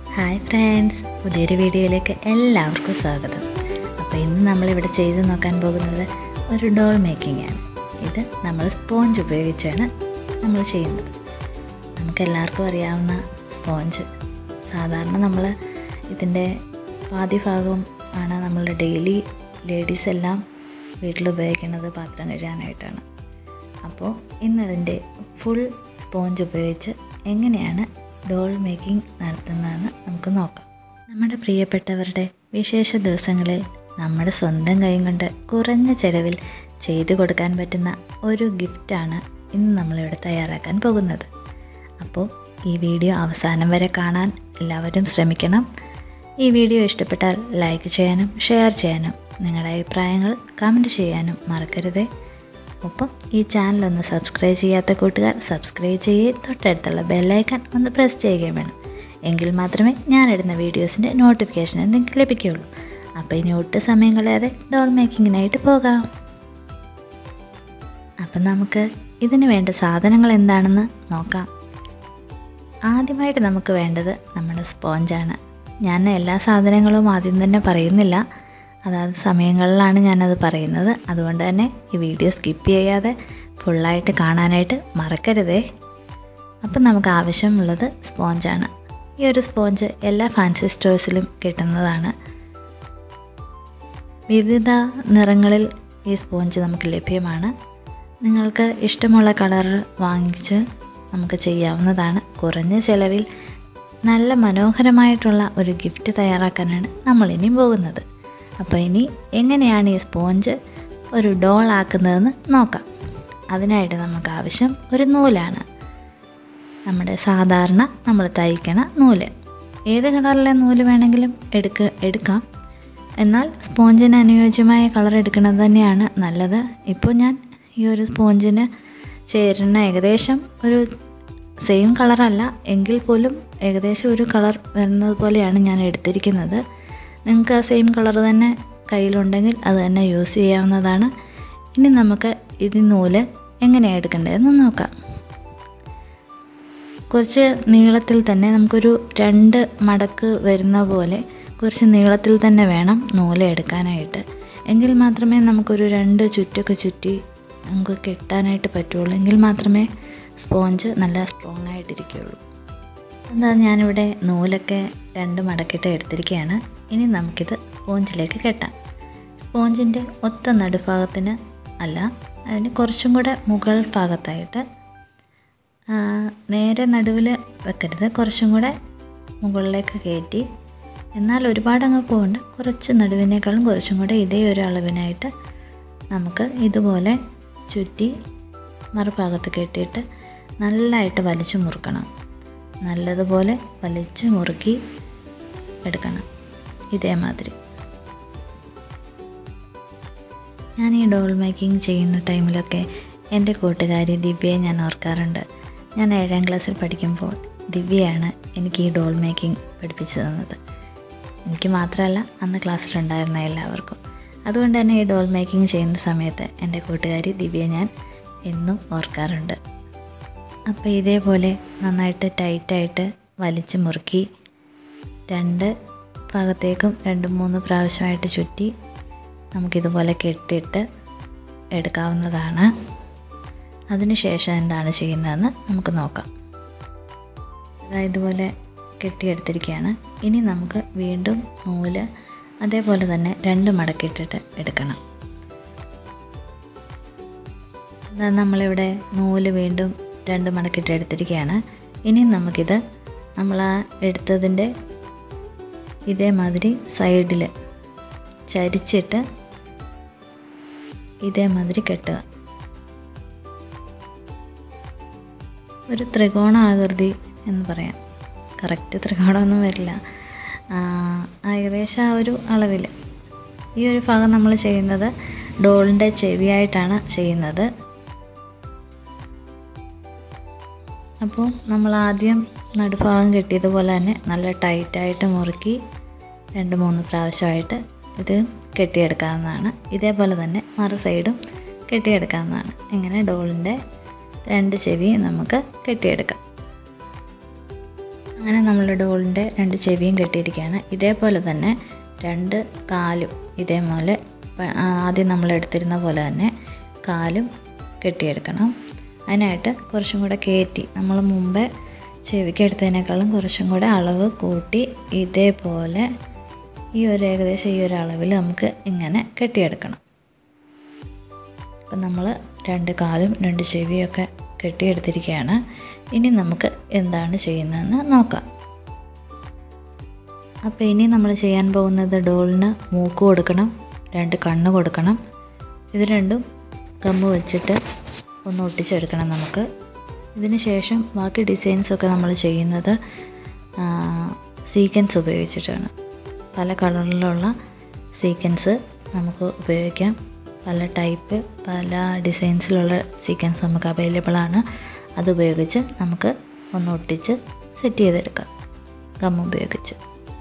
hi friends പുതിയൊരു വീഡിയോയിലേക്ക് എല്ലാവർക്കും സ്വാഗതം അപ്പോൾ ഇന്ന് നമ്മളിവിടെ ചെയ്ത് നോക്കാൻ പോകുന്നത് ഒരു ഡോൾ മേക്കിംഗ് ആണ് ഇത് നമ്മൾ സ്പോഞ്ച് ഉപയോഗിച്ചാണ് നമ്മൾ ചെയ്യുന്നത് നമുക്ക് എല്ലാവർക്കും അറിയാവുന്ന സ്പോഞ്ച് സാധാരണ നമ്മൾ ഇതിൻ്റെ പാതി ഭാഗം ആണ് നമ്മൾ ഡെയിലി ലേഡീസ് എല്ലാം വീട്ടിൽ ഉപയോഗിക്കുന്നത് പാത്രം കഴുകാനായിട്ടാണ് അപ്പോൾ ഇന്നതിൻ്റെ ഫുൾ സ്പോഞ്ച് ഉപയോഗിച്ച് എങ്ങനെയാണ് ഡോൾ മേക്കിംഗ് നടത്തുന്നതെന്ന് നമുക്ക് നോക്കാം നമ്മുടെ പ്രിയപ്പെട്ടവരുടെ വിശേഷ ദിവസങ്ങളിൽ നമ്മുടെ സ്വന്തം കൈ കൊണ്ട് കുറഞ്ഞ ചിലവിൽ ചെയ്തു കൊടുക്കാൻ പറ്റുന്ന ഒരു ഗിഫ്റ്റാണ് ഇന്ന് നമ്മളിവിടെ തയ്യാറാക്കാൻ പോകുന്നത് അപ്പോൾ ഈ വീഡിയോ അവസാനം വരെ കാണാൻ എല്ലാവരും ശ്രമിക്കണം ഈ വീഡിയോ ഇഷ്ടപ്പെട്ടാൽ ലൈക്ക് ചെയ്യാനും ഷെയർ ചെയ്യാനും നിങ്ങളുടെ അഭിപ്രായങ്ങൾ കമൻറ്റ് ചെയ്യാനും മറക്കരുതേ ഒപ്പം ഈ ചാനൽ ഒന്ന് സബ്സ്ക്രൈബ് ചെയ്യാത്ത കൂട്ടുകാർ സബ്സ്ക്രൈബ് ചെയ്യുകയും തൊട്ടടുത്തുള്ള ബെല്ലൈക്കൺ ഒന്ന് പ്രസ് ചെയ്യുകയും വേണം എങ്കിൽ മാത്രമേ ഞാനിടുന്ന വീഡിയോസിൻ്റെ നോട്ടിഫിക്കേഷൻ നിങ്ങൾക്ക് ലഭിക്കുകയുള്ളൂ അപ്പോൾ ഇനി ഒട്ടും സമയം കളയാതെ ഡോൾ മേക്കിങ്ങിനായിട്ട് പോകാം അപ്പം നമുക്ക് ഇതിന് വേണ്ട സാധനങ്ങൾ എന്താണെന്ന് നോക്കാം ആദ്യമായിട്ട് നമുക്ക് വേണ്ടത് നമ്മുടെ സ്പോഞ്ചാണ് ഞാൻ എല്ലാ സാധനങ്ങളും ആദ്യം തന്നെ പറയുന്നില്ല അതാത് സമയങ്ങളിലാണ് ഞാനത് പറയുന്നത് അതുകൊണ്ട് തന്നെ ഈ വീഡിയോ സ്കിപ്പ് ചെയ്യാതെ ഫുള്ളായിട്ട് കാണാനായിട്ട് മറക്കരുതേ അപ്പം നമുക്ക് ആവശ്യമുള്ളത് സ്പോഞ്ചാണ് ഈ ഒരു സ്പോഞ്ച് എല്ലാ ഫാൻസി സ്റ്റോഴ്സിലും കിട്ടുന്നതാണ് വിവിധ നിറങ്ങളിൽ ഈ സ്പോഞ്ച് നമുക്ക് ലഭ്യമാണ് നിങ്ങൾക്ക് ഇഷ്ടമുള്ള കളർ വാങ്ങിച്ച് നമുക്ക് ചെയ്യാവുന്നതാണ് കുറഞ്ഞ ചിലവിൽ നല്ല മനോഹരമായിട്ടുള്ള ഒരു ഗിഫ്റ്റ് തയ്യാറാക്കാനാണ് നമ്മളിനി പോകുന്നത് അപ്പോൾ ഇനി എങ്ങനെയാണ് ഈ സ്പോഞ്ച് ഒരു ഡോൾ ആക്കുന്നതെന്ന് നോക്കാം അതിനായിട്ട് നമുക്ക് ആവശ്യം ഒരു നൂലാണ് നമ്മുടെ സാധാരണ നമ്മൾ തയ്ക്കണ നൂല് ഏത് കളറിലെ നൂല് വേണമെങ്കിലും എടുക്ക എടുക്കാം എന്നാൽ സ്പോഞ്ചിന് അനുയോജ്യമായ കളർ എടുക്കുന്നത് തന്നെയാണ് നല്ലത് ഇപ്പോൾ ഞാൻ ഈ ഒരു സ്പോഞ്ചിന് ചേരുന്ന ഏകദേശം ഒരു സെയിം കളറല്ല എങ്കിൽ പോലും ഏകദേശം ഒരു കളർ വരുന്നത് പോലെയാണ് ഞാൻ എടുത്തിരിക്കുന്നത് നിങ്ങൾക്ക് ആ സെയിം കളർ തന്നെ കയ്യിലുണ്ടെങ്കിൽ അത് തന്നെ യൂസ് ചെയ്യാവുന്നതാണ് ഇനി നമുക്ക് ഇത് നൂല് എങ്ങനെയാണ് എടുക്കേണ്ടതെന്ന് നോക്കാം കുറച്ച് നീളത്തിൽ തന്നെ നമുക്കൊരു രണ്ട് മടക്ക് വരുന്ന പോലെ കുറച്ച് നീളത്തിൽ തന്നെ വേണം നൂല് എടുക്കാനായിട്ട് എങ്കിൽ മാത്രമേ നമുക്കൊരു രണ്ട് ചുറ്റൊക്കെ ചുറ്റി നമുക്ക് കെട്ടാനായിട്ട് പറ്റുള്ളൂ എങ്കിൽ മാത്രമേ സ്പോഞ്ച് നല്ല സ്ട്രോങ് ആയിട്ടിരിക്കുകയുള്ളൂ എന്താ ഞാനിവിടെ നൂലൊക്കെ രണ്ട് മടക്കിയിട്ട് എടുത്തിരിക്കുകയാണ് ഇനി നമുക്കിത് സ്പോഞ്ചിലേക്ക് കെട്ടാം സ്പോഞ്ചിൻ്റെ ഒത്ത നടുഭാഗത്തിന് അല്ല അതിന് കുറച്ചും കൂടെ മുകൾ ഭാഗത്തായിട്ട് നേരെ നടുവിൽ വെക്കരുത് കുറച്ചും കൂടെ മുകളിലേക്ക് കയറ്റി എന്നാൽ ഒരുപാട് അങ്ങ് പോകണ്ട കുറച്ച് നടുവിനേക്കാളും കുറച്ചും കൂടെ ഇതേ ഒരു അളവിനായിട്ട് നമുക്ക് ഇതുപോലെ ചുറ്റി മറുഭാഗത്ത് കെട്ടിയിട്ട് നല്ലതായിട്ട് വലിച്ചു മുറുക്കണം നല്ലതുപോലെ വലിച്ച് മുറുക്കി എടുക്കണം ഇതേമാതിരി ഞാൻ ഈ ഡോൾ മേക്കിംഗ് ചെയ്യുന്ന ടൈമിലൊക്കെ എൻ്റെ കൂട്ടുകാരി ദിവ്യയെ ഞാൻ ഓർക്കാറുണ്ട് ഞാൻ ഏഴാം ക്ലാസ്സിൽ പഠിക്കുമ്പോൾ ദിവ്യയാണ് എനിക്ക് ഈ ഡോൾ മേക്കിംഗ് പഠിപ്പിച്ചു തന്നത് എനിക്ക് മാത്രമല്ല അന്ന് ക്ലാസ്സിലുണ്ടായിരുന്ന എല്ലാവർക്കും അതുകൊണ്ട് തന്നെ ഈ ഡോൾ മേക്കിംഗ് ചെയ്യുന്ന സമയത്ത് എൻ്റെ കൂട്ടുകാരി ദിവ്യ ഞാൻ എന്നും ഓർക്കാറുണ്ട് അപ്പോൾ ഇതേപോലെ നന്നായിട്ട് ടൈറ്റായിട്ട് വലിച്ചു മുറുക്കി രണ്ട് ഭാഗത്തേക്കും രണ്ട് മൂന്ന് പ്രാവശ്യമായിട്ട് ചുറ്റി നമുക്കിതുപോലെ കെട്ടിയിട്ട് എടുക്കാവുന്നതാണ് അതിനുശേഷം എന്താണ് ചെയ്യുന്നതെന്ന് നമുക്ക് നോക്കാം അതായത് ഇതുപോലെ കെട്ടിയെടുത്തിരിക്കുകയാണ് ഇനി നമുക്ക് വീണ്ടും നൂല് അതേപോലെ തന്നെ രണ്ട് മടക്കിയിട്ടിട്ട് എടുക്കണം നമ്മളിവിടെ നൂല് വീണ്ടും രണ്ട് മടക്കിയിട്ട് എടുത്തിരിക്കുകയാണ് ഇനി നമുക്കിത് നമ്മൾ ആ എടുത്തതിൻ്റെ ഇതേമാതിരി സൈഡിൽ ചരിച്ചിട്ട് ഇതേമാതിരി കെട്ടുക ഒരു ത്രികോണ ആകൃതി എന്ന് പറയാം കറക്റ്റ് ത്രികോണമൊന്നും വരില്ല ഏകദേശം ആ ഒരു അളവിൽ ഈ ഒരു ഭാഗം നമ്മൾ ചെയ്യുന്നത് ഡോളിൻ്റെ ചെവിയായിട്ടാണ് ചെയ്യുന്നത് അപ്പോൾ നമ്മൾ ആദ്യം നടുഭാഗം കെട്ടിയതുപോലെ തന്നെ നല്ല ടൈറ്റായിട്ട് മുറുക്കി രണ്ട് മൂന്ന് പ്രാവശ്യമായിട്ട് ഇത് കെട്ടിയെടുക്കാവുന്നതാണ് ഇതേപോലെ തന്നെ മറു സൈഡും കെട്ടിയെടുക്കാവുന്നതാണ് ഇങ്ങനെ ഡോളിൻ്റെ രണ്ട് ചെവിയും നമുക്ക് കെട്ടിയെടുക്കാം അങ്ങനെ നമ്മൾ ഡോളിൻ്റെ രണ്ട് ചെവിയും കെട്ടിയിരിക്കുകയാണ് ഇതേപോലെ തന്നെ രണ്ട് കാലും ഇതേപോലെ പ- ആ, ആദ്യം നമ്മൾ എടുത്തിരുന്ന പോലെ തന്നെ കാലും കെട്ടിയെടുക്കണം അതിനായിട്ട് കുറച്ചും കൂടെ കയറ്റി നമ്മൾ മുമ്പേ ചെവിക്ക് എടുത്തതിനേക്കാളും കുറച്ചും കൂടെ അളവ് കൂട്ടി ഇതേപോലെ ഈ ഒരു ഏകദേശം ഈ ഒരു അളവിൽ നമുക്ക് ഇങ്ങനെ കെട്ടിയെടുക്കണം അപ്പം നമ്മൾ രണ്ട് കാലും രണ്ട് ചെവിയൊക്കെ കെട്ടിയെടുത്തിരിക്കുകയാണ് ഇനി നമുക്ക് എന്താണ് ചെയ്യുന്നതെന്ന് നോക്കാം അപ്പോൾ ഇനി നമ്മൾ ചെയ്യാൻ പോകുന്നത് ഡോളിന് മൂക്ക് കൊടുക്കണം രണ്ട് കണ്ണ് കൊടുക്കണം ഇത് രണ്ടും ഗമ്മ് വെച്ചിട്ട് ഒന്ന് ഒട്ടിച്ചെടുക്കണം നമുക്ക് ഇതിന് ശേഷം ബാക്കി ഡിസൈൻസൊക്കെ നമ്മൾ ചെയ്യുന്നത് സീക്വൻസ് ഉപയോഗിച്ചിട്ടാണ് പല കളറിലുള്ള സീക്വൻസ് നമുക്ക് ഉപയോഗിക്കാം പല ടൈപ്പ് പല ഡിസൈൻസിലുള്ള സീക്വൻസ് നമുക്ക് അവൈലബിൾ ആണ് അത് ഉപയോഗിച്ച് നമുക്ക് ഒന്ന് ഒട്ടിച്ച് സെറ്റ് ചെയ്തെടുക്കാം ഗം ഉപയോഗിച്ച്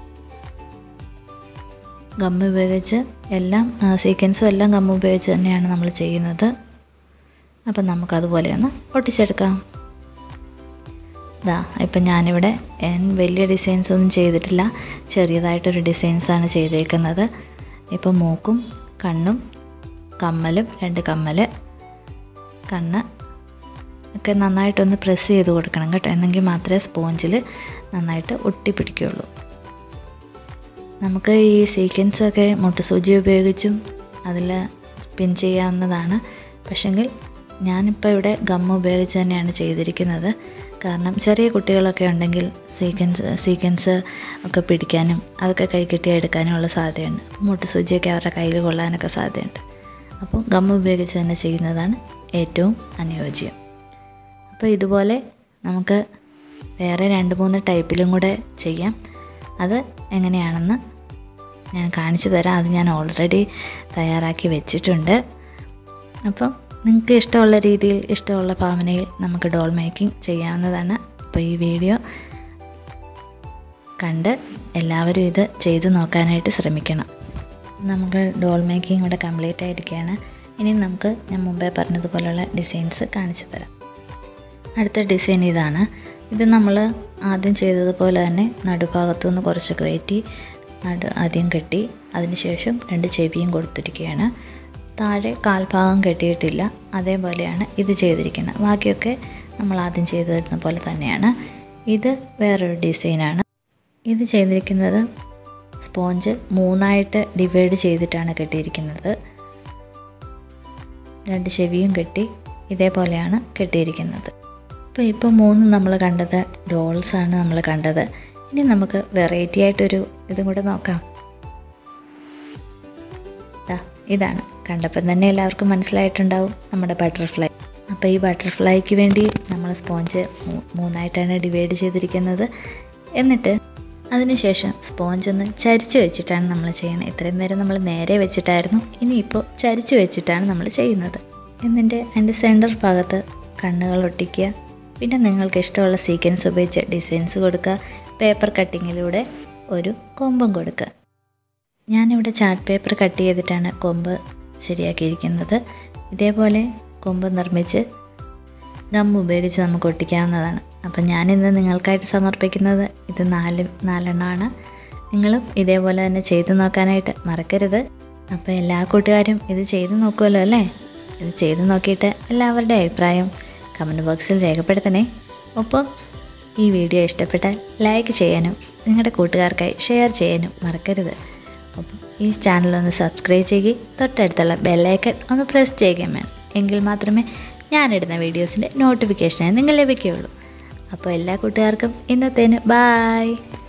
ഗം ഉപയോഗിച്ച് എല്ലാം സീക്വൻസും എല്ലാം ഗം ഉപയോഗിച്ച് തന്നെയാണ് നമ്മൾ ചെയ്യുന്നത് അപ്പം നമുക്കതുപോലെ ഒന്ന് ഒട്ടിച്ചെടുക്കാം ഇതാ ഇപ്പം ഞാനിവിടെ ഞാൻ വലിയ ഡിസൈൻസ് ഒന്നും ചെയ്തിട്ടില്ല ചെറിയതായിട്ടൊരു ഡിസൈൻസാണ് ചെയ്തേക്കുന്നത് ഇപ്പം മൂക്കും കണ്ണും കമ്മലും രണ്ട് കമ്മൽ കണ്ണ് ഒക്കെ നന്നായിട്ടൊന്ന് പ്രസ് ചെയ്ത് കൊടുക്കണം കേട്ടോ എന്നെങ്കിൽ മാത്രമേ സ്പോഞ്ചിൽ നന്നായിട്ട് ഒട്ടിപ്പിടിക്കുകയുള്ളൂ നമുക്ക് ഈ സീക്വൻസൊക്കെ മുട്ടുസൂചി ഉപയോഗിച്ചും അതിൽ പിൻ ചെയ്യാവുന്നതാണ് പക്ഷെങ്കിൽ ഞാനിപ്പോൾ ഇവിടെ ഗം ഉപയോഗിച്ച് തന്നെയാണ് ചെയ്തിരിക്കുന്നത് കാരണം ചെറിയ കുട്ടികളൊക്കെ ഉണ്ടെങ്കിൽ സീക്വൻസ് സീക്വൻസ് ഒക്കെ പിടിക്കാനും അതൊക്കെ കൈ കെട്ടി എടുക്കാനുമുള്ള സാധ്യതയുണ്ട് അപ്പോൾ മുട്ടുസൂചിയൊക്കെ അവരുടെ കയ്യിൽ കൊള്ളാനൊക്കെ സാധ്യതയുണ്ട് അപ്പോൾ ഗം ഉപയോഗിച്ച് തന്നെ ചെയ്യുന്നതാണ് ഏറ്റവും അനുയോജ്യം അപ്പോൾ ഇതുപോലെ നമുക്ക് വേറെ രണ്ട് മൂന്ന് ടൈപ്പിലും കൂടെ ചെയ്യാം അത് എങ്ങനെയാണെന്ന് ഞാൻ കാണിച്ചു തരാം അത് ഞാൻ ഓൾറെഡി തയ്യാറാക്കി വെച്ചിട്ടുണ്ട് അപ്പം നിങ്ങൾക്ക് ഇഷ്ടമുള്ള രീതിയിൽ ഇഷ്ടമുള്ള ഭാവനയിൽ നമുക്ക് ഡോൾ മേക്കിംഗ് ചെയ്യാവുന്നതാണ് അപ്പോൾ ഈ വീഡിയോ കണ്ട് എല്ലാവരും ഇത് ചെയ്തു നോക്കാനായിട്ട് ശ്രമിക്കണം നമുക്ക് ഡോൾ മേക്കിംഗ് ഇവിടെ കംപ്ലീറ്റ് ആയിരിക്കുകയാണ് ഇനി നമുക്ക് ഞാൻ മുമ്പേ പറഞ്ഞതുപോലുള്ള ഡിസൈൻസ് കാണിച്ചു തരാം അടുത്ത ഡിസൈൻ ഇതാണ് ഇത് നമ്മൾ ആദ്യം ചെയ്തതുപോലെ തന്നെ നടുഭാഗത്തു നിന്ന് കുറച്ചൊക്കെ കയറ്റി നടു ആദ്യം കെട്ടി അതിനുശേഷം രണ്ട് ചെവിയും കൊടുത്തിരിക്കുകയാണ് താഴെ കാൽഭാഗം കെട്ടിയിട്ടില്ല അതേപോലെയാണ് ഇത് ചെയ്തിരിക്കുന്നത് ബാക്കിയൊക്കെ നമ്മൾ ആദ്യം ചെയ്തിരുന്ന പോലെ തന്നെയാണ് ഇത് വേറൊരു ഡിസൈനാണ് ഇത് ചെയ്തിരിക്കുന്നത് സ്പോഞ്ച് മൂന്നായിട്ട് ഡിവൈഡ് ചെയ്തിട്ടാണ് കെട്ടിയിരിക്കുന്നത് രണ്ട് ചെവിയും കെട്ടി ഇതേപോലെയാണ് കെട്ടിയിരിക്കുന്നത് അപ്പോൾ ഇപ്പോൾ മൂന്ന് നമ്മൾ കണ്ടത് ഡോൾസാണ് നമ്മൾ കണ്ടത് ഇനി നമുക്ക് വെറൈറ്റി ആയിട്ടൊരു ഇതും കൂടെ നോക്കാം ദാ ഇതാണ് കണ്ടപ്പം തന്നെ എല്ലാവർക്കും മനസ്സിലായിട്ടുണ്ടാവും നമ്മുടെ ബട്ടർഫ്ലൈ അപ്പോൾ ഈ ബട്ടർഫ്ലൈക്ക് വേണ്ടി നമ്മൾ സ്പോഞ്ച് മൂ- മൂന്നായിട്ടാണ് ഡിവൈഡ് ചെയ്തിരിക്കുന്നത് എന്നിട്ട് അതിനുശേഷം സ്പോഞ്ച് ഒന്ന് ചരിച്ച് വെച്ചിട്ടാണ് നമ്മൾ ചെയ്യുന്നത് ഇത്രയും നേരം നമ്മൾ നേരെ വെച്ചിട്ടായിരുന്നു ഇനിയിപ്പോൾ ചരിച്ച് വെച്ചിട്ടാണ് നമ്മൾ ചെയ്യുന്നത് എന്നിട്ട് അതിൻ്റെ സെൻറ്റർ ഭാഗത്ത് കണ്ണുകൾ ഒട്ടിക്കുക പിന്നെ നിങ്ങൾക്ക് ഇഷ്ടമുള്ള സീക്വൻസ് ഉപയോഗിച്ച് ഡിസൈൻസ് കൊടുക്കുക പേപ്പർ കട്ടിങ്ങിലൂടെ ഒരു കൊമ്പും കൊടുക്കുക ഞാനിവിടെ ചാർട്ട് പേപ്പർ കട്ട് ചെയ്തിട്ടാണ് കൊമ്പ് ശരിയാക്കിയിരിക്കുന്നത് ഇതേപോലെ കൊമ്പ് നിർമ്മിച്ച് ഗം ഉപയോഗിച്ച് നമുക്ക് ഒട്ടിക്കാവുന്നതാണ് അപ്പം ഞാനിന്ന് നിങ്ങൾക്കായിട്ട് സമർപ്പിക്കുന്നത് ഇത് നാല് നാലെണ്ണമാണ് നിങ്ങളും ഇതേപോലെ തന്നെ ചെയ്തു നോക്കാനായിട്ട് മറക്കരുത് അപ്പോൾ എല്ലാ കൂട്ടുകാരും ഇത് ചെയ്തു നോക്കുമല്ലോ അല്ലേ ഇത് ചെയ്തു നോക്കിയിട്ട് എല്ലാവരുടെ അഭിപ്രായം കമൻറ്റ് ബോക്സിൽ രേഖപ്പെടുത്തണേ ഒപ്പം ഈ വീഡിയോ ഇഷ്ടപ്പെട്ടാൽ ലൈക്ക് ചെയ്യാനും നിങ്ങളുടെ കൂട്ടുകാർക്കായി ഷെയർ ചെയ്യാനും മറക്കരുത് അപ്പം ഈ ചാനൽ ഒന്ന് സബ്സ്ക്രൈബ് ചെയ്യുകയും തൊട്ടടുത്തുള്ള ബെല്ലൈക്കൺ ഒന്ന് പ്രസ് ചെയ്യുകയും വേണം എങ്കിൽ മാത്രമേ ഞാനിടുന്ന വീഡിയോസിൻ്റെ നോട്ടിഫിക്കേഷനായി നിങ്ങൾ ലഭിക്കുകയുള്ളൂ അപ്പോൾ എല്ലാ കൂട്ടുകാർക്കും ഇന്നത്തേന് ബായ്